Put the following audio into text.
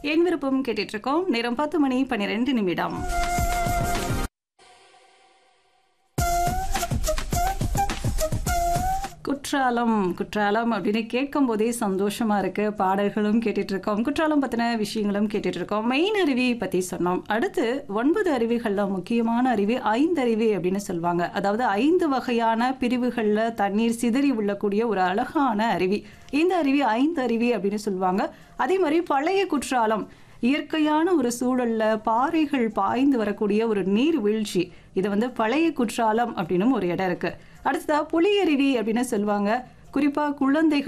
என் விருப்பம் கேட்டுட்டு இருக்கோம் நேரம் பத்து மணி பன்னிரெண்டு நிமிடம் குற்றாலம் குற்றாலம் அப்படின்னு கேட்கும் போதே சந்தோஷமா இருக்கு பாடல்களும் கேட்டுட்டு இருக்கோம் குற்றாலம் பத்தின விஷயங்களும் கேட்டுட்டு இருக்கோம் மெயின் அருவி பத்தி சொன்னோம் அடுத்து ஒன்பது அருவிகள்ல முக்கியமான அருவி ஐந்து அருவி அப்படின்னு சொல்லுவாங்க அதாவது ஐந்து வகையான பிரிவுகள்ல தண்ணீர் சிதறி உள்ளக்கூடிய ஒரு அழகான அருவி இந்த அருவி ஐந்து அருவி அப்படின்னு சொல்லுவாங்க அதே மாதிரி பழைய குற்றாலம் இயற்கையான ஒரு சூழல்ல பாறைகள் பாய்ந்து வரக்கூடிய ஒரு நீர் வீழ்ச்சி இது வந்து பழைய குற்றாலம் அப்படின்னு ஒரு இடம் இருக்கு அடுத்ததா புலியருவி அப்படின்னு சொல்லுவாங்க குறிப்பா குழந்தைகள்